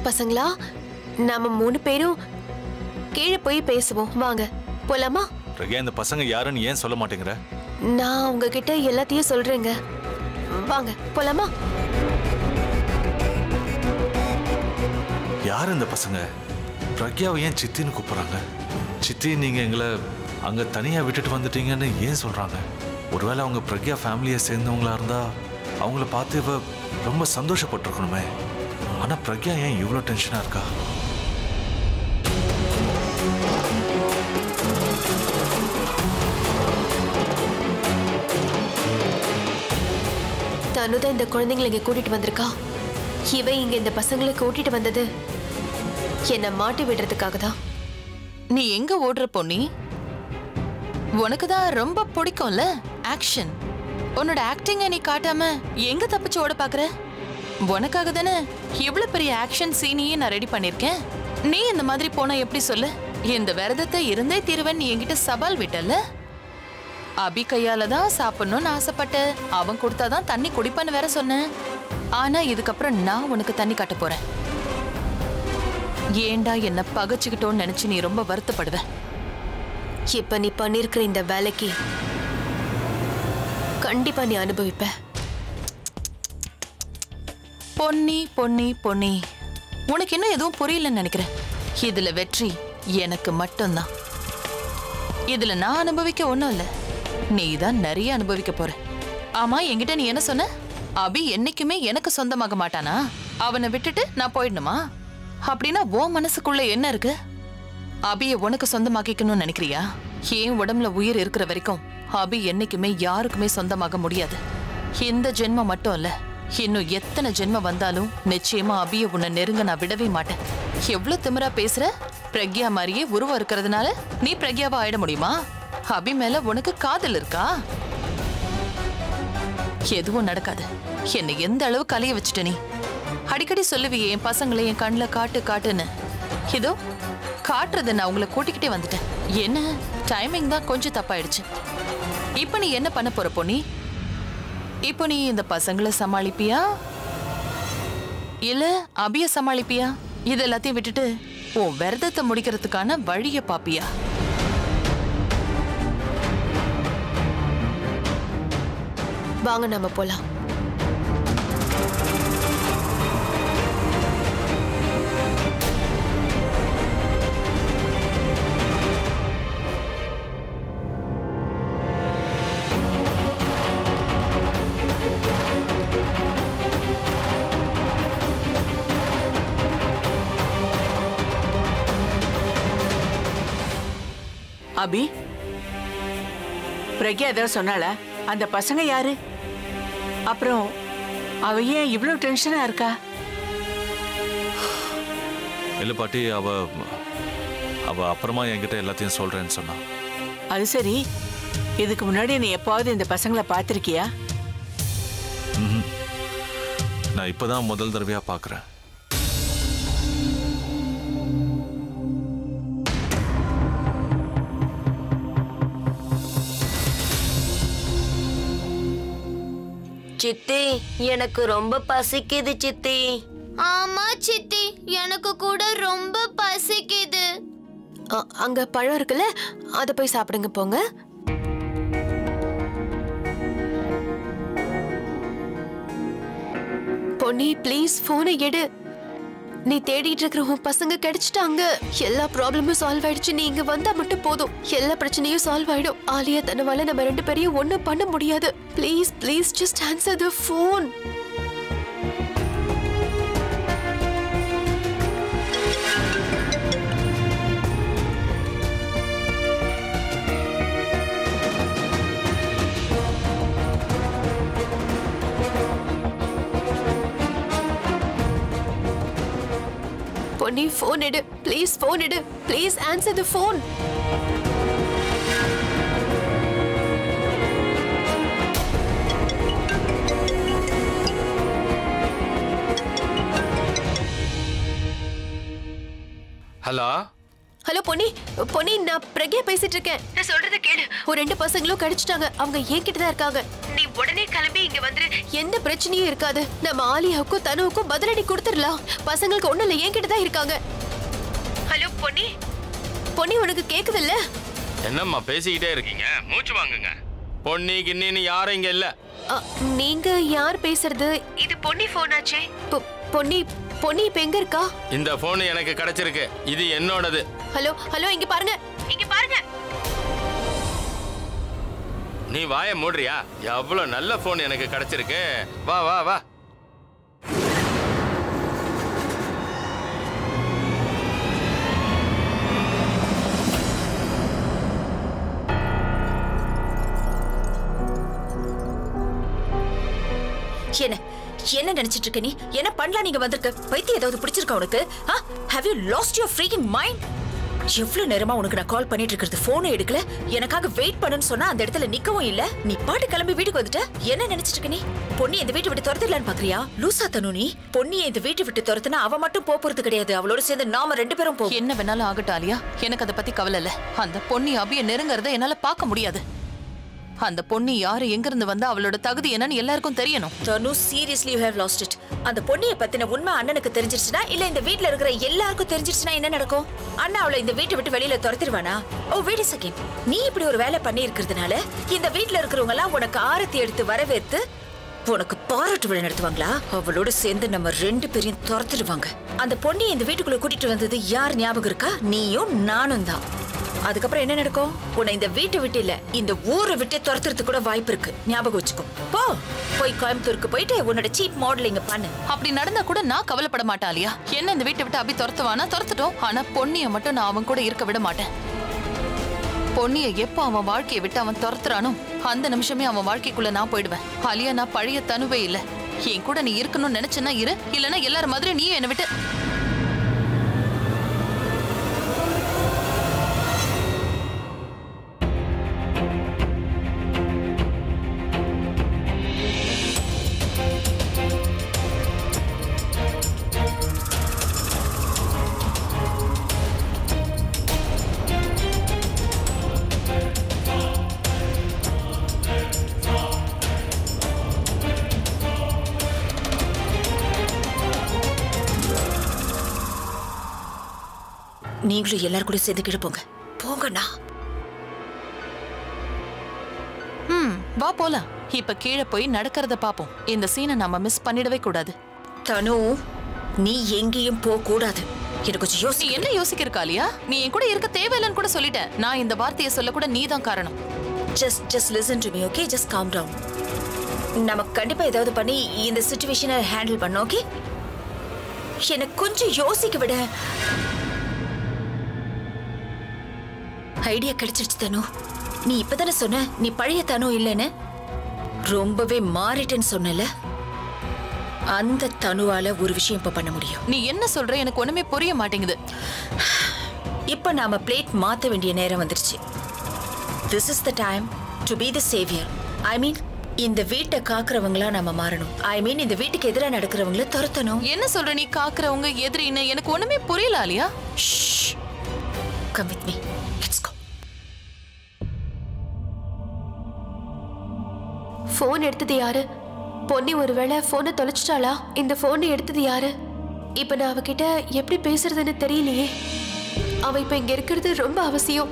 பசங்களா நாம மூணு பேரும் கீழே போய் பேசுவோம் வாங்க போலாமா பிரக்யா இந்த பசங்க யாருன்னு ஏன் சொல்ல மாட்டேங்கிற நான் உங்ககிட்ட எல்லாத்தையும் சொல்றேங்க வாங்க போலாமா யார் இந்த பசங்க பிரக்யாவை ஏன் சித்தின்னு கூப்பிடுறாங்க சித்தி நீங்க எங்களை அங்க தனியா விட்டுட்டு வந்துட்டீங்கன்னு ஏன் சொல்றாங்க ஒருவேளை அவங்க பிரக்யா ஃபேமிலியை சேர்ந்தவங்களா இருந்தா அவங்கள பார்த்து இவ ரொம்ப சந்தோஷப்பட்டிருக்கணுமே ஆனா பிரக்யா ஏன் இவ்வளோ டென்ஷனா இருக்கா தனு தான் இந்த குழந்தைங்களை இங்க கூட்டிட்டு வந்திருக்கா இவன் இங்க இந்த பசங்களை கூட்டிட்டு வந்தது என்னை மாட்டி விடுறதுக்காக தான் நீ எங்க ஓடுற பொன்னி உனக்கு தான் ரொம்ப பிடிக்கும்ல ஆக்ஷன் உன்னோட ஆக்டிங்க நீ காட்டாம எங்க தப்பிச்சு ஓட பாக்குற உனக்காக தானே இவ்வளவு பெரிய ஆக்ஷன் சீனையே நான் ரெடி பண்ணிருக்கேன் நீ இந்த மாதிரி போனா எப்படி சொல்லு இந்த விரதத்தை இருந்தே தீருவன் நீ என்கிட்ட சவால் விட்டல அபி கையால தான் சாப்பிடணும்னு ஆசைப்பட்ட அவன் கொடுத்தாதான் தண்ணி குடிப்பான்னு வேற சொன்னேன் ஆனா இதுக்கப்புறம் நான் உனக்கு தண்ணி காட்ட போறேன் ஏண்டா என்ன பகைச்சுக்கிட்டோன்னு நினைச்சு நீ ரொம்ப வருத்தப்படுவ இப்ப நீ பண்ணிருக்கிற இந்த வேலைக்கு கண்டிப்பா நீ அனுபவிப்ப பொன்னி பொன்னி பொன்னி உனக்கு இன்னும் எதுவும் புரியலன்னு நினைக்கிறேன் இதுல வெற்றி எனக்கு மட்டும்தான் இதுல நான் அனுபவிக்க ஒண்ணும் இல்ல நீ தான் நிறைய அனுபவிக்க போற ஆமா என்கிட்ட நீ என்ன சொன்ன அபி என்னைக்குமே எனக்கு சொந்தமாக மாட்டானா அவனை விட்டுட்டு நான் போயிடணுமா அப்படின்னா உன் மனசுக்குள்ள என்ன இருக்கு அபிய உனக்கு சொந்தமாக்கிக்கணும்னு நினைக்கிறியா என் உடம்புல உயிர் இருக்கிற வரைக்கும் அபி என்னைக்குமே யாருக்குமே சொந்தமாக முடியாது இந்த ஜென்மம் மட்டும் இல்ல இன்னும் எத்தனை ஜென்மம் வந்தாலும் நிச்சயமா அபிய உன்னை நெருங்க நான் விடவே மாட்டேன் எவ்வளவு திமிரா பேசுற பிரக்யா மாதிரியே உருவம் இருக்கிறதுனால நீ பிரக்யாவா ஆயிட முடியுமா அபி மேல உனக்கு காதல் இருக்கா எதுவும் நடக்காது என்னை எந்த அளவு கலைய வச்சுட்ட நீ அடிக்கடி சொல்லுவியே என் பசங்களை என் கண்ணில் காட்டு காட்டுன்னு இதோ காட்டுறத நான் உங்களை கூட்டிக்கிட்டே வந்துட்டேன் என்ன டைமிங் தான் கொஞ்சம் தப்பாயிடுச்சு இப்போ நீ என்ன பண்ண போற பொன்னி இப்போ நீ இந்த பசங்களை சமாளிப்பியா இல்ல அபிய சமாளிப்பியா இது எல்லாத்தையும் விட்டுட்டு உன் விரதத்தை முடிக்கிறதுக்கான வழிய பாப்பியா வாங்க நாம போலாம் அபி பிரக்யா ஏதோ சொன்னாளா அந்த பசங்க யாரு அப்புறம் அவ ஏன் இவ்வளவு டென்ஷனா இருக்கா இல்லை பாட்டி அவ அவ அப்புறமா என்கிட்ட எல்லாத்தையும் சொல்றேன்னு சொன்னா அது சரி இதுக்கு முன்னாடி நீ எப்பாவது இந்த பசங்களை பார்த்திருக்கியா ம்ஹும். நான் இப்பதான் முதல் தடவையா பார்க்கறேன் சித்தி எனக்கு ரொம்ப பசிக்குது சித்தி ஆமா சித்தி எனக்கு கூட ரொம்ப பசிக்குது அ- அங்க பழம் இருக்குல்ல அதை போய் சாப்பிடுங்க போங்க பொன்னி ப்ளீஸ் போனை எடு நீ தேடிட்டு இருக்கிற உன் பசங்க கிடைச்சிட்டாங்க எல்லா ப்ராப்ளமும் சால்வ் ஆயிடுச்சு நீ இங்க வந்தா மட்டும் போதும் எல்லா பிரச்சனையும் சால்வ் ஆயிடும் ஆலியா தனவால நம்ம ரெண்டு பேரையும் ஒண்ணும் பண்ண முடியாது please please just answer the phone Ponni phone எடு ப்ளீஸ் ஃபோன் எடு please answer the phone hello hello Ponni Ponni நான் பிரக்யா பேசிட்டு இருக்கேன் நான் சொல்றத கேளு ஒரு ரெண்டு பசங்களும் கிடைச்சிட்டாங்க அவங்க என்கிட்ட தான் இருக்காங்க நீ உடனே கிளம்பி இங்க வந்துரு எந்த பிரச்சனையும் இருக்காது நம்ம ஆலியாவுக்கும் தனுவுக்கும் பதிலடி கொடுத்துடலாம் பசங்களுக்கு ஒண்ணு இல்ல என்கிட்ட தான் இருக்காங்க ஹலோ பொன்னி பொன்னி உனக்கு கேக்குதுல்ல என்னம்மா பேசிக்கிட்டே இருக்கீங்க மூச்சு வாங்குங்க பொன்னி கிண்ணின்னு யாரும் இங்க இல்ல அ, நீங்க யார் பேசுறது இது பொன்னி போனாச்சே பொன்னி பொன்னி இப்ப எங்க இருக்கா இந்த போன் எனக்கு கிடைச்சிருக்கு இது என்னோடது ஹலோ ஹலோ இங்க பாருங்க இங்க பாருங்க நீ வாய மூடுறியா எவ்வளவு நல்ல போன் எனக்கு கிடைச்சிருக்கு வா வா வா என்ன என்ன நினைச்சிட்டு இருக்க நீ என்ன பண்ணலாம் நீங்க வந்திருக்க பைத்தியம் ஏதாவது பிடிச்சிருக்கா உனக்கு have you lost your freaking mind எவ்வளவு நேரமா உனக்கு நான் கால் பண்ணிட்டு இருக்கிறது போனை எடுக்கல எனக்காக வெயிட் பண்ணுன்னு சொன்னா அந்த இடத்துல நிக்கவும் இல்ல நீ பாட்டு கிளம்பி வீட்டுக்கு வந்துட்ட என்ன நினைச்சிட்டு இருக்க நீ பொன்னி இந்த வீட்டை விட்டு துரத்திடலான்னு பாக்குறியா லூசா தனு நீ பொன்னியை இந்த வீட்டை விட்டு துரத்துனா அவ மட்டும் போப் போறது கிடையாது அவளோட சேர்ந்து நாம ரெண்டு பேரும் போவோம் என்ன வேணாலும் ஆகட்டும் ஆலியா எனக்கு அதை பத்தி கவலை இல்ல அந்த பொண்ணி அபிய நெருங்கறத என்னால பார்க்க முடியாது அந்த பொண்ணு யாரு எங்க இருந்து வந்தா அவளோட தகுதி என்னன்னு எல்லாருக்கும் தெரியணும் Tanu seriously you have lost it அந்த பொண்ணிய பத்தின உண்மை அண்ணனுக்கு தெரிஞ்சிருச்சுனா இல்ல இந்த வீட்ல இருக்கிற எல்லாருக்கும் தெரிஞ்சிருச்சுனா என்ன நடக்கும் அண்ணா அவளை இந்த வீட்டை விட்டு வெளியில துரத்திடுவானா ஓ வெயிட் செகண்ட் நீ இப்படி ஒரு வேலை பண்ணி இருக்கிறதுனால இந்த வீட்ல இருக்கிறவங்க எல்லாம் உனக்கு ஆரத்தி எடுத்து வரவேற்று உனக்கு பாராட்டு விழா நடத்துவாங்களா அவளோட சேர்ந்து நம்ம ரெண்டு பேரையும் துரத்திடுவாங்க அந்த பொண்ணியை இந்த வீட்டுக்குள்ள கூட்டிட்டு வந்தது யார் ஞாபகம் இருக்கா நீயும் நானும் தான் அதுக்கப்புறம் என்ன நடக்கும் உன்னை இந்த வீட்டை விட்டு இல்ல இந்த ஊரை விட்டு துரத்துறதுக்கு கூட வாய்ப்பு இருக்கு ஞாபகம் வச்சுக்கோ போ போய் கோயம்புத்தூருக்கு போயிட்டு உன்னோட சீப் மாடலிங் பண்ணு அப்படி நடந்தா கூட நான் கவலைப்பட மாட்டேன் ஆலியா என்ன இந்த வீட்டை விட்டு அபி துரத்துவானா துரத்துட்டோம் ஆனா பொன்னிய மட்டும் நான் அவன் கூட இருக்க விட மாட்டேன் பொன்னிய எப்ப அவன் வாழ்க்கையை விட்டு அவன் துரத்துறானோ அந்த நிமிஷமே அவன் வாழ்க்கைக்குள்ள நான் போயிடுவேன் ஆலியா நான் பழைய தனுவே இல்ல என் கூட நீ இருக்கணும்னு நினைச்சேன்னா இரு இல்லனா எல்லாரும் மாதிரி நீயும் என்னை விட்டு நீங்களும் எல்லாரும் கூட சேர்ந்து கீழே போங்க போங்கண்ணா ம் வா போலாம் இப்ப கீழே போய் நடக்கிறத பாப்போம் இந்த சீனை நாம மிஸ் பண்ணிடவே கூடாது தனு நீ எங்கேயும் போக கூடாது எனக்கு கொஞ்சம் நீ யோசி என்ன யோசிக்கிற காலியா நீ என் கூட இருக்க தேவையில்லைன்னு கூட சொல்லிட்டேன் நான் இந்த வார்த்தையை சொல்ல கூட நீதான் காரணம் just just listen to me okay just calm down நமக்கு கண்டிப்பா ஏதாவது பண்ணி இந்த சுச்சுவேஷனை ஹேண்டில் பண்ண ஓகே எனக்கு கொஞ்சம் யோசிக்க விட ஐடியா கிடைச்சிருச்சு தனு நீ இப்பதானே சொன்ன நீ பழைய தனு இல்லைன்னு ரொம்பவே மாறிட்டேன்னு சொன்னல அந்த தனுவால ஒரு விஷயம் இப்ப பண்ண முடியும் நீ என்ன சொல்ற எனக்கு ஒண்ணுமே புரிய மாட்டேங்குது இப்ப நாம பிளேட் மாத்த வேண்டிய நேரம் வந்துருச்சு this is the time to be the saviour I mean இந்த வீட்டை காக்குறவங்களா நாம மாறணும் ஐ மீன் இந்த வீட்டுக்கு எதிராக நடக்கிறவங்கள துரத்தணும் என்ன சொல்ற நீ காக்குறவங்க எதிரின்னு எனக்கு ஒண்ணுமே புரியல Alia come with me let's go phone எடுத்தது யாரு பொன்னி ஒருவேளை ஃபோனை தொலைச்சிட்டாளா இந்த ஃபோனை எடுத்தது யாரு இப்ப நான் அவகிட்ட எப்படி பேசுறதுன்னு தெரியலையே அவ இப்ப இங்க இருக்கிறது ரொம்ப அவசியம்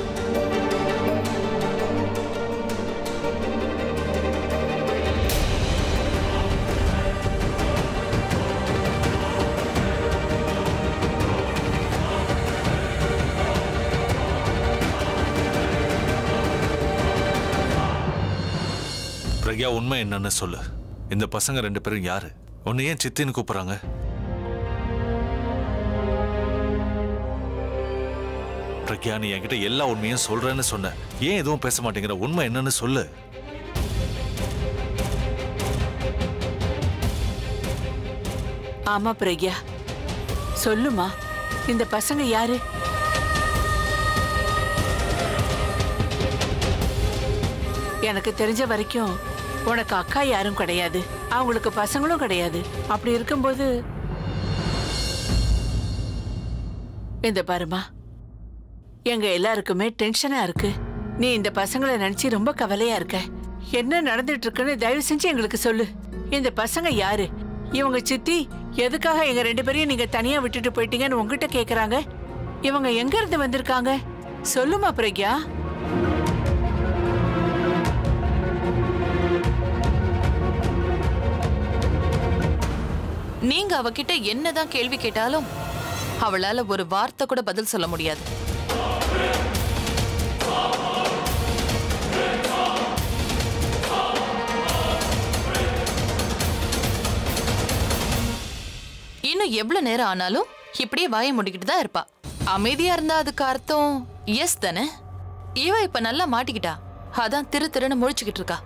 பிரக்யா உண்மை என்னன்னு சொல்லு இந்த பசங்க ரெண்டு பேரும் யாரு உன்னை ஏன் சித்தின்னு கூப்பிடுறாங்க பிரக்யா நீ என்கிட்ட எல்லா உண்மையும் சொல்றேன்னு சொன்ன ஏன் எதுவும் பேச மாட்டேங்கிற உண்மை என்னன்னு சொல்லு ஆமா பிரக்யா சொல்லுமா இந்த பசங்க யாரு எனக்கு தெரிஞ்ச வரைக்கும் உனக்கு அக்கா யாரும் கிடையாது அவங்களுக்கு பசங்களும் கிடையாது அப்படி இருக்கும்போது இந்த பாருமா எங்க எல்லாருக்குமே டென்ஷனா இருக்கு நீ இந்த பசங்களை நினைச்சு ரொம்ப கவலையா இருக்க என்ன நடந்துட்டு இருக்குன்னு தயவு செஞ்சு எங்களுக்கு சொல்லு இந்த பசங்க யாரு இவங்க சித்தி எதுக்காக எங்க ரெண்டு பேரையும் நீங்க தனியா விட்டுட்டு போயிட்டீங்கன்னு உங்ககிட்ட கேக்குறாங்க இவங்க எங்க இருந்து வந்திருக்காங்க சொல்லுமா பிரக்யா நீங்க அவகிட்ட என்னதான் கேள்வி கேட்டாலும் அவளால ஒரு வார்த்தை கூட பதில் சொல்ல முடியாது இன்னும் எவ்வளவு நேரம் ஆனாலும் இப்படியே வாயை மூடிக்கிட்டு தான் இருப்பா அமைதியா இருந்தா அதுக்கு அர்த்தம் எஸ் தானே இவ இப்ப நல்லா மாட்டிக்கிட்டா அதான் திரு திருன்னு முழிச்சுக்கிட்டு இருக்கா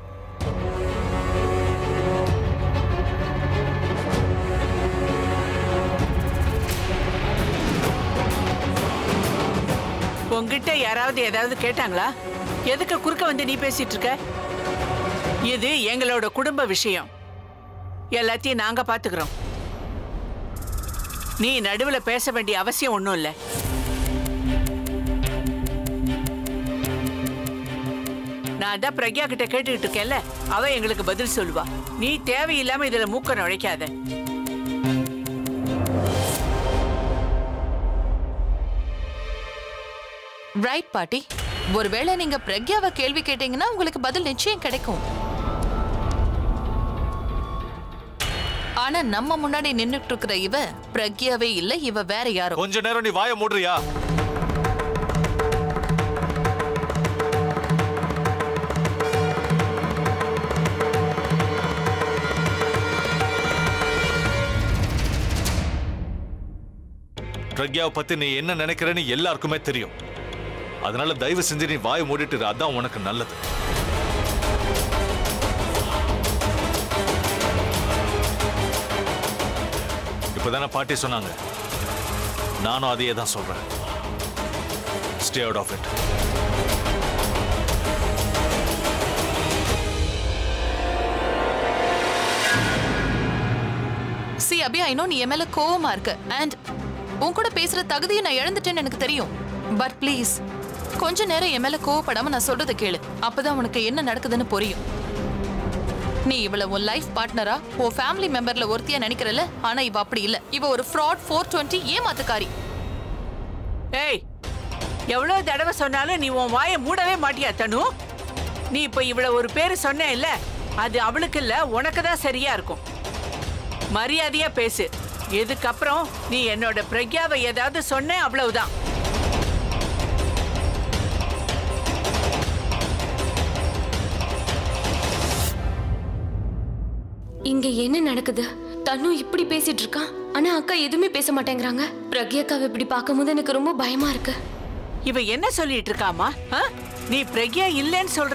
உங்ககிட்ட யாராவது ஏதாவது கேட்டாங்களா எதுக்கு குறுக்க வந்து நீ பேசிட்டு இருக்க இது எங்களோட குடும்ப விஷயம் எல்லாத்தையும் நாங்க பாத்துக்கிறோம் நீ நடுவுல பேச வேண்டிய அவசியம் ஒண்ணும் இல்ல நான் தான் பிரக்யா கிட்ட கேட்டுக்கிட்டு இருக்கேன்ல அவ எங்களுக்கு பதில் சொல்லுவா நீ தேவையில்லாம இதுல மூக்க நுழைக்காத ரைட் பாட்டி ஒருவேளை நீங்க பிரக்யாவை கேள்வி கேட்டீங்கன்னா உங்களுக்கு பதில் நிச்சயம் கிடைக்கும் ஆனா நம்ம முன்னாடி நின்னுட்டு இருக்கிற இவ பிரக்யாவே இல்ல இவ வேற யாரோ கொஞ்ச நேரம் நீ வாயை மூடுறியா பிரக்யாவை பத்தி நீ என்ன நினைக்கிறேன்னு எல்லாருக்குமே தெரியும் அதனால தயவு செஞ்சு நீ வாயை மூடிட்டு இரு. அதான் உனக்கு நல்லது இப்பதானே பாட்டி சொன்னாங்க நானும் அதையே தான் சொல்றேன் stay out of it see Abhi I know நீ என் மேல கோவமா இருக்க அண்ட் உன் கூட பேசுற தகுதியை நான் இழந்துட்டேன்னு எனக்கு தெரியும் பட் ப்ளீஸ் கொஞ்ச நேரம் என் மேல கோவப்படாம நான் சொல்றதை கேளு அப்பதான் உனக்கு என்ன நடக்குதுன்னு புரியும் நீ இவள உன் லைஃப் பார்ட்னரா உன் ஃபேமிலி மெம்பர்ல ஒருத்தியா நினைக்கிறல ஆனா இவ அப்படி இல்ல இவ ஒரு ஃப்ராட் ஃபோர் டுவெண்ட்டி ஏமாத்துக்காரி ஏய் எவ்வளவு தடவை சொன்னாலும் நீ உன் வாயை மூடவே மாட்டியா தனு நீ இப்ப இவ்வளவு ஒரு பேரு சொன்ன இல்ல அது அவளுக்கு இல்ல உனக்கு தான் சரியா இருக்கும் மரியாதையா பேசு இதுக்கப்புறம் நீ என்னோட பிரக்யாவை ஏதாவது சொன்ன அவ்வளவுதான் இங்க என்ன நடக்குது தனு இப்படி பேசிட்டு இருக்கான் ஆனா அக்கா எதுவுமே பேச மாட்டேங்கிறாங்க பிரக்யா அக்காவை இப்படி பார்க்கும்போது எனக்கு ரொம்ப பயமா இருக்கு இவ என்ன சொல்லிட்டு இருக்காமா ஆ? நீ பிரக்யா இல்லைன்னு சொல்ற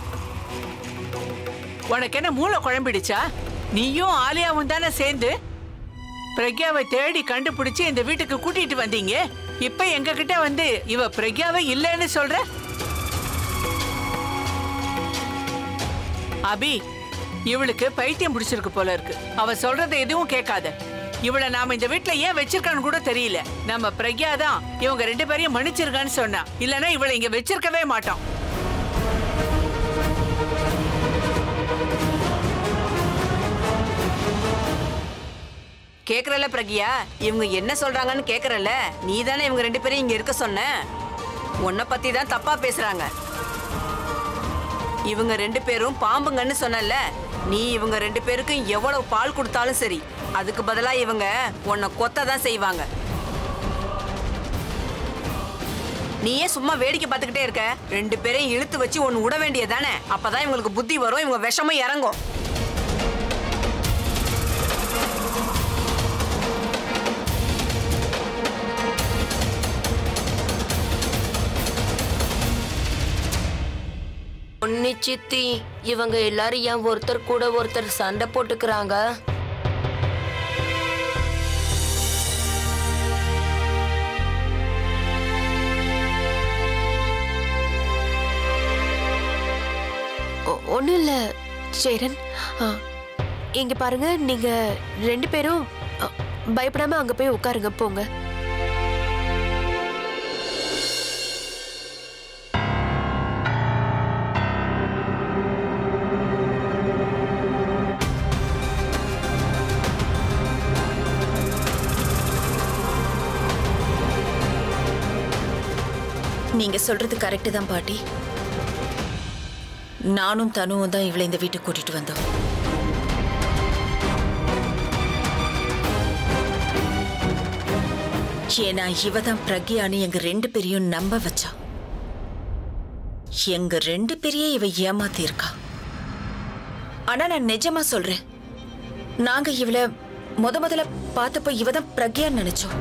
உனக்கு என்ன மூளை குழம்பிடுச்சா நீயும் ஆலியாவும் தானே சேர்ந்து பிரக்யாவை தேடி கண்டுபிடிச்சு இந்த வீட்டுக்கு கூட்டிட்டு வந்தீங்க இப்ப எங்க கிட்ட வந்து இவ பிரக்யாவை இல்லைன்னு சொல்ற அபி இவளுக்கு பைத்தியம் பிடிச்சிருக்கு போல இருக்கு அவ சொல்றதை எதுவும் கேட்காத இவளை நாம இந்த வீட்ல ஏன் வச்சிருக்கான்னு கூட தெரியல நம்ம பிரக்யா தான் இவங்க ரெண்டு பேரையும் மன்னிச்சிருக்கான்னு சொன்னா இல்லனா இவளை இங்க வச்சிருக்கவே மாட்டோம் கேக்குறல பிரகியா இவங்க என்ன சொல்றாங்கன்னு கேக்குறல நீ தானே இவங்க ரெண்டு பேரும் இங்க இருக்க சொன்ன உன்னை பத்தி தான் தப்பா பேசுறாங்க இவங்க ரெண்டு பேரும் பாம்புங்கன்னு சொன்னல நீ இவங்க ரெண்டு பேருக்கும் எவ்வளவு பால் கொடுத்தாலும் சரி அதுக்கு பதிலா இவங்க உன்னை கொத்த தான் செய்வாங்க நீ ஏன் சும்மா வேடிக்கை பார்த்துக்கிட்டே இருக்க ரெண்டு பேரையும் இழுத்து வச்சு ஒன்னு விட வேண்டியதானே அப்பதான் இவங்களுக்கு புத்தி வரும் இவங்க விஷமும் இறங்கும் பொன்னி சித்தி இவங்க எல்லாரும் ஏன் ஒருத்தர் கூட ஒருத்தர் சண்டை போட்டுக்கிறாங்க ஒன்றும் இல்லை சேரன் ஆ, இங்க பாருங்க நீங்க ரெண்டு பேரும் அ, பயப்படாம அங்க போய் உட்காருங்க போங்க நீங்க சொல்றது கரெக்டு தான் பாட்டி நானும் தனுவும் தான் இவளை இந்த வீட்டுக்கு கூட்டிட்டு வந்தோம் ஏன்னா இவ தான் பிரக்யான்னு எங்க ரெண்டு பேரையும் நம்ப வச்சா எங்க ரெண்டு பேரையும் இவ ஏமாத்தி இருக்கா ஆனா நான் நிஜமா சொல்றேன் நாங்க இவளை முத முதல்ல பார்த்தப்ப இவ தான் பிரக்யான்னு நினைச்சோம்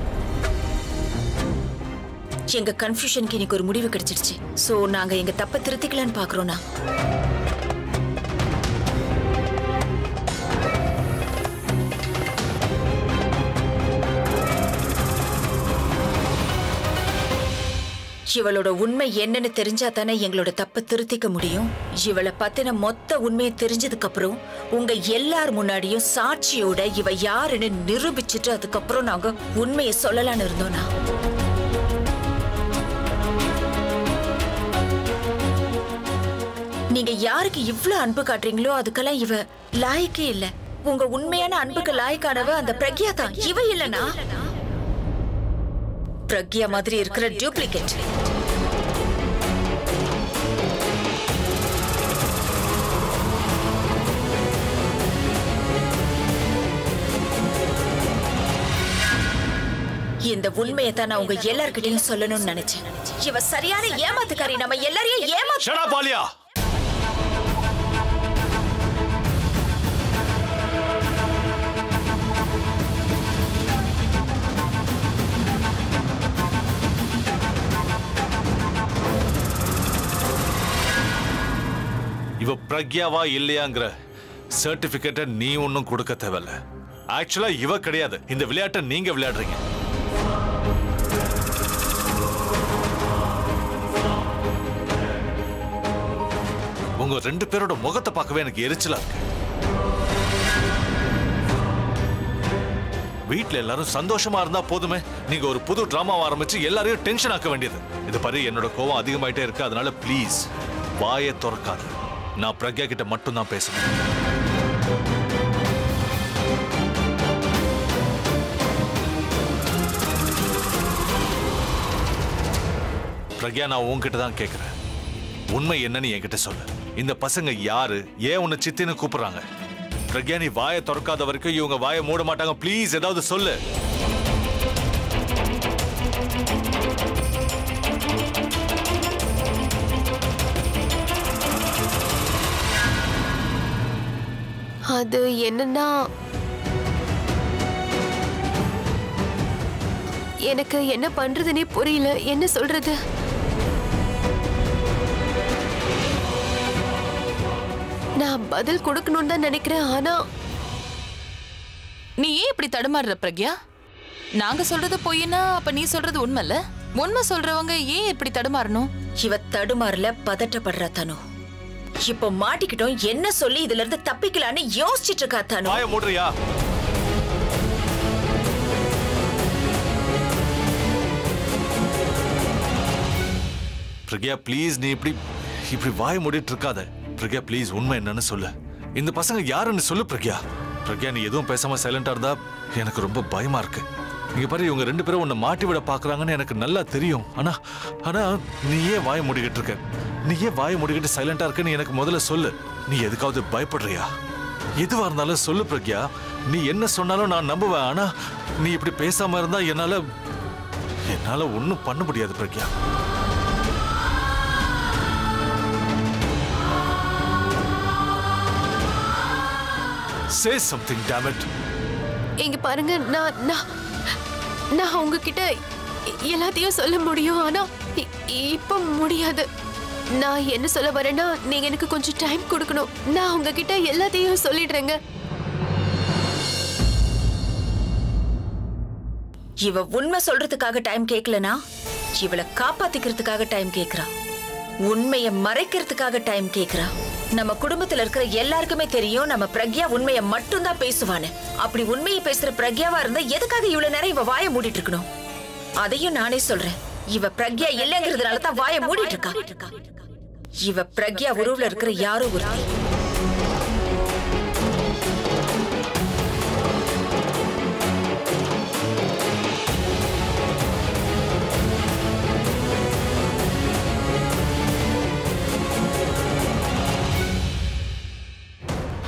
எங்க கன்ஃபியூஷனுக்கு இன்னைக்கு ஒரு முடிவு கிடைச்சிருச்சு சோ நாங்க எங்க தப்ப திருத்திக்கலான்னு பாக்குறோம்னா இவளோட உண்மை என்னன்னு தெரிஞ்சா தானே எங்களோட தப்ப திருத்திக்க முடியும் இவளை பத்தின மொத்த உண்மையை தெரிஞ்சதுக்கு அப்புறம் உங்க எல்லார் முன்னாடியும் சாட்சியோட இவ யாருன்னு நிரூபிச்சுட்டு அதுக்கப்புறம் நாங்க உண்மையை சொல்லலாம்னு இருந்தோம்னா நீங்க யாருக்கு இவ்ளோ அன்பு காட்டுறீங்களோ அதுக்கெல்லாம் இவ லாய்க்கே இல்ல உங்க உண்மையான அன்புக்கு லாய்க்கானவ அந்த பிரக்யா தான் இவ இல்லனா பிரக்யா மாதிரி இருக்கிற டூப்ளிகேட் இந்த உண்மையை தான் நான் உங்க எல்லார்கிட்டயும் சொல்லணும்னு நினைச்சேன் இவ சரியான ஏமாத்துக்காரி நம்ம எல்லாரையும் ஏமாத்து ஷடா பாலியா இவ பிரக்யாவா இல்லையாங்கிற சர்டிபிகேட்டை நீ ஒன்றும் கொடுக்க தேவையில்ல ஆக்சுவலா இவ கிடையாது இந்த விளையாட்டை நீங்க விளையாடுறீங்க உங்க ரெண்டு பேரோட முகத்தை பார்க்கவே எனக்கு எரிச்சலா இருக்கு வீட்ல எல்லாரும் சந்தோஷமா இருந்தா போதுமே நீங்க ஒரு புது டிராமாவை ஆரம்பிச்சு எல்லாரையும் டென்ஷன் ஆக்க வேண்டியது இது பாரு என்னோட கோவம் அதிகமாயிட்டே இருக்கு அதனால ப்ளீஸ் வாயை திறக்காது நான் பிரக்யா கிட்ட மட்டும் தான் பேசணும் பிரக்யா நான் உன்கிட்ட தான் கேக்குறேன் உண்மை என்னன்னு என்கிட்ட சொல்லு இந்த பசங்க யாரு ஏன் உன்னை சித்தின்னு கூப்பிடுறாங்க பிரக்யா நீ வாயை திறக்காத வரைக்கும் இவங்க வாயை மூட மாட்டாங்க ப்ளீஸ் ஏதாவது சொல்லு அது என்னன்னா எனக்கு என்ன பண்றதுனே புரியல என்ன சொல்றது நான் பதில் கொடுக்கணும்னு தான் நினைக்கிறேன் ஆனா நீ ஏன் இப்படி தடுமாறுற பிரக்யா நாங்க சொல்றது பொய்னா அப்ப நீ சொல்றது உண்மைல்ல உண்மை சொல்றவங்க ஏன் இப்படி தடுமாறணும் இவ தடுமாறல பதட்டப்படுறா தனு இப்போ மாட்டிக்கிட்டோம் என்ன சொல்லி இதுல இருந்து தப்பிக்கலான்னு யோசிச்சிட்டு இருக்கா தனு வாயை மூடுறியா பிரக்யா ப்ளீஸ் நீ இப்படி இப்படி வாய் மூடிட்டு இருக்காத பிரக்யா ப்ளீஸ் உண்மை என்னன்னு சொல்லு இந்த பசங்க யாருன்னு சொல்லு பிரக்யா பிரக்யா நீ எதுவும் பேசாம சைலண்டா இருந்தா எனக்கு ரொம்ப பயமா இருக்கு இங்க பாரு இவங்க ரெண்டு பேரும் உன்னை மாட்டி விட பாக்குறாங்கன்னு எனக்கு நல்லா தெரியும் ஆனா ஆனா நீ ஏன் வாயை மூடிக்கிட்டு இருக்க நீ ஏன் வாயை மூடிக்கிட்டு சைலண்டா இருக்கன்னு எனக்கு முதல்ல சொல்லு நீ எதுக்காவது பயப்படுறியா எதுவா இருந்தாலும் சொல்லு பிரக்யா நீ என்ன சொன்னாலும் நான் நம்புவேன் ஆனா நீ இப்படி பேசாம இருந்தா என்னால என்னால ஒண்ணும் பண்ண முடியாது பிரக்யா சே சம்திங் டேமட் இங்க பாருங்க நான் நான் நான் உங்ககிட்ட எ- எல்லாத்தையும் சொல்ல முடியும் ஆனா இ- இப்ப முடியாது நான் என்ன சொல்ல வரேன்னா நீங்க எனக்கு கொஞ்சம் டைம் கொடுக்கணும் நான் உங்ககிட்ட எல்லாத்தையும் சொல்லிடுறேங்க இவ உண்மை சொல்றதுக்காக டைம் கேட்கலனா இவளை காப்பாத்திக்கிறதுக்காக டைம் கேக்குறா உண்மையை மறைக்கிறதுக்காக டைம் கேக்குறா நம்ம குடும்பத்துல இருக்கிற எல்லாருக்குமே தெரியும் நம்ம பிரக்யா உண்மையை மட்டும்தான் பேசுவான்னு அப்படி உண்மையை பேசுற பிரக்யாவா இருந்தா எதுக்காக இவ்வளவு நேரம் இவ வாயை மூடிட்டு இருக்கணும் அதையும் நானே சொல்றேன் இவ பிரக்யா இல்லைங்கிறதுனால தான் வாயை மூடிட்டு இருக்கா இவ பிரக்யா உருவுல இருக்கிற யாரோ ஒருத்தி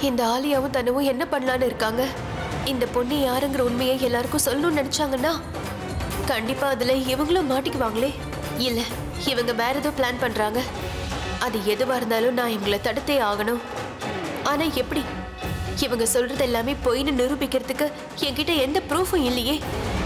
இந்த ஆலியாவும் தனவும் என்ன பண்ணலான்னு இருக்காங்க இந்த பொண்ணு யாருங்கிற உண்மையை எல்லாருக்கும் சொல்லணும்னு நினைச்சாங்கன்னா கண்டிப்பா அதுல இவங்களும் மாட்டிக்குவாங்களே இல்ல இவங்க வேற ஏதோ பிளான் பண்றாங்க அது எதுவா இருந்தாலும் நான் இவங்களை தடுத்தே ஆகணும் ஆனா எப்படி இவங்க சொல்றது எல்லாமே பொய்ன்னு நிரூபிக்கிறதுக்கு என்கிட்ட எந்த ப்ரூஃபும் இல்லையே